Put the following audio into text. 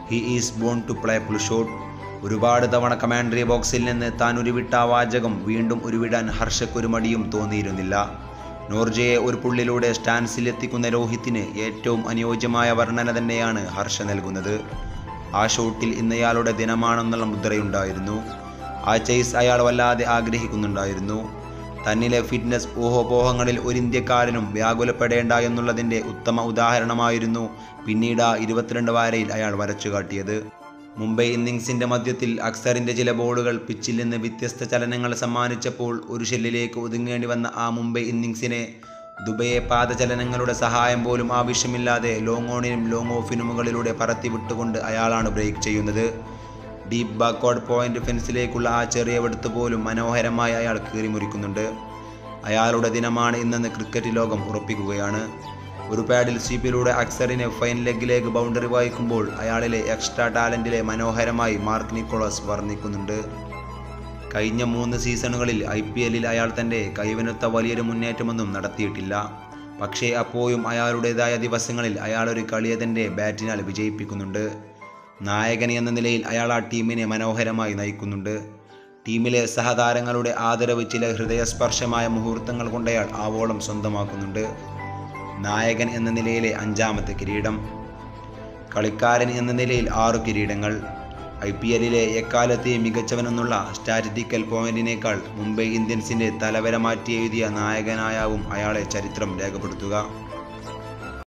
he is born to play pull shot ഒരുപാട് തവണ കമാൻഡറി ബോക്സിൽ നിന്ന് താൻ ഉരുവിട്ട ആ വാചകം വീണ്ടും ഉരുവിടാൻ ഹർഷക്കൊരു മടിയും തോന്നിയിരുന്നില്ല നോർജയെ ഒരു പുള്ളിലൂടെ സ്റ്റാൻസിലെത്തിക്കുന്ന രോഹിത്തിന് ഏറ്റവും അനുയോജ്യമായ വർണ്ണന തന്നെയാണ് ഹർഷ നൽകുന്നത് ആ ഷോട്ടിൽ ഇന്നയാളുടെ ദിനമാണെന്നുള്ള മുദ്രയുണ്ടായിരുന്നു ആ ചേസ് അയാൾ വല്ലാതെ ആഗ്രഹിക്കുന്നുണ്ടായിരുന്നു തന്നിലെ ഫിറ്റ്നസ് ഊഹോപോഹങ്ങളിൽ ഒരു ഇന്ത്യക്കാരനും വ്യാകുലപ്പെടേണ്ട എന്നുള്ളതിൻ്റെ ഉത്തമ ഉദാഹരണമായിരുന്നു പിന്നീട് ആ ഇരുപത്തിരണ്ട് വാരയിൽ അയാൾ വരച്ചു കാട്ടിയത് മുംബൈ ഇന്നിങ്സിന്റെ മധ്യത്തിൽ അക്സറിന്റെ ചില ബോളുകൾ പിച്ചിൽ നിന്ന് വ്യത്യസ്ത ചലനങ്ങൾ സമ്മാനിച്ചപ്പോൾ ഒരു ഷെല്ലിലേക്ക് ഒതുങ്ങേണ്ടി വന്ന ആ മുംബൈ ഇന്നിങ്സിനെ ദുബൈയെ പാദചലനങ്ങളുടെ സഹായം പോലും ആവശ്യമില്ലാതെ ലോങ് ഓണിനും ലോങ് ഓഫിനും മുകളിലൂടെ പറത്തി വിട്ടുകൊണ്ട് അയാളാണ് ബ്രേക്ക് ചെയ്യുന്നത് ഡീപ്പ് ബാക്ക്വേർഡ് പോയിന്റ് ഫെൻസിലേക്കുള്ള ആ ചെറിയ വെടുത്ത് പോലും മനോഹരമായി അയാൾ കീറിമുറിക്കുന്നുണ്ട് അയാളുടെ ദിനമാണ് ഇന്നെന്ന് ക്രിക്കറ്റ് ലോകം ഉറപ്പിക്കുകയാണ് ഒരു പാഡിൽ സ്വീപ്പിലൂടെ അക്സറിനെ ഫൈൻ ലെഗിലേക്ക് ബൗണ്ടറി വായിക്കുമ്പോൾ അയാളിലെ എക്സ്ട്രാ ടാലൻറ്റിലെ മനോഹരമായി മാർക്ക് നിക്കോളസ് വർണ്ണിക്കുന്നുണ്ട് കഴിഞ്ഞ മൂന്ന് സീസണുകളിൽ ഐ പി എല്ലിൽ അയാൾ തൻ്റെ കൈവനൊത്ത വലിയൊരു മുന്നേറ്റമൊന്നും നടത്തിയിട്ടില്ല പക്ഷേ അപ്പോഴും അയാളുടേതായ ദിവസങ്ങളിൽ അയാൾ ഒരു കളിയെ തൻ്റെ ബാറ്റിനാൽ വിജയിപ്പിക്കുന്നുണ്ട് നായകൻ എന്ന നിലയിൽ അയാൾ ആ ടീമിനെ മനോഹരമായി നയിക്കുന്നുണ്ട് ടീമിലെ സഹതാരങ്ങളുടെ ആദരവ് ചില ഹൃദയസ്പർശമായ മുഹൂർത്തങ്ങൾ കൊണ്ടയാൾ ആവോളം സ്വന്തമാക്കുന്നുണ്ട് നായകൻ എന്ന നിലയിലെ അഞ്ചാമത്തെ കിരീടം കളിക്കാരൻ എന്ന നിലയിൽ ആറു കിരീടങ്ങൾ ഐ പി എല്ലിലെ എക്കാലത്തെയും മികച്ചവനെന്നുള്ള സ്റ്റാറ്റിറ്റിക്കൽ പോയിന്റിനേക്കാൾ മുംബൈ ഇന്ത്യൻസിന്റെ തലവര മാറ്റി എഴുതിയ നായകനായാവും അയാളെ ചരിത്രം രേഖപ്പെടുത്തുക